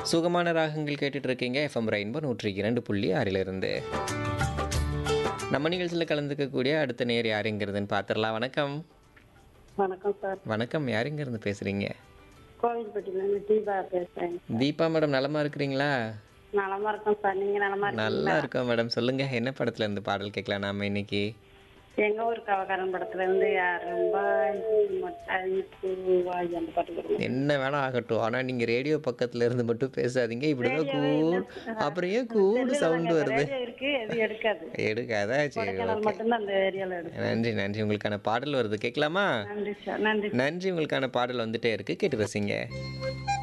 சுகமான ராகங்கள் கேட்டுட்டு இருக்கீங்க எஃப்எம் ரெயின்போ நூற்றி இரண்டு புள்ளி ஆறிலிருந்து நம்ம நிகழ்ச்சியில் கலந்துக்கக்கூடிய அடுத்த நேர் யாருங்கிறதுன்னு பார்த்துடலாம் வணக்கம் வணக்கம் சார் வணக்கம் யாருங்கிறது பேசுகிறீங்க கோவில்பட்டியிலேருந்து தீபா பேசுறேன் தீபா மேடம் நலமா இருக்கிறீங்களா நலமா இருக்கோம் சார் நீங்க நலமா நல்லா இருக்கீங்களா இருக்கோம் மேடம் சொல்லுங்க என்ன படத்துல இருந்து பாடல் கேட்கலாம் நாம இன்னைக்கு எங்க ஊர் கவகாரன் படத்துல இருந்து யாரும்பாய் மொட்டாய் பூவாய் அந்த பாட்டு வரும் என்ன வேணா ஆகட்டும் ஆனா நீங்க ரேடியோ பக்கத்துல இருந்து மட்டும் பேசாதீங்க இப்படிதான் கூ அப்புறம் ஏன் கூடு சவுண்ட் வருது ரேடியோ இருக்கு எது எடுக்காது எடுக்காதா சரி கொடைக்கானல் மட்டும்தான் அந்த ஏரியால எடுக்கும் நன்றி நன்றி உங்களுக்கான பாடல் வருது கேட்கலாமா நன்றி சார் நன்றி நன்றி உங்களுக்கான பாடல் வந்துட்டே இருக்கு கேட்டு ரசிங்க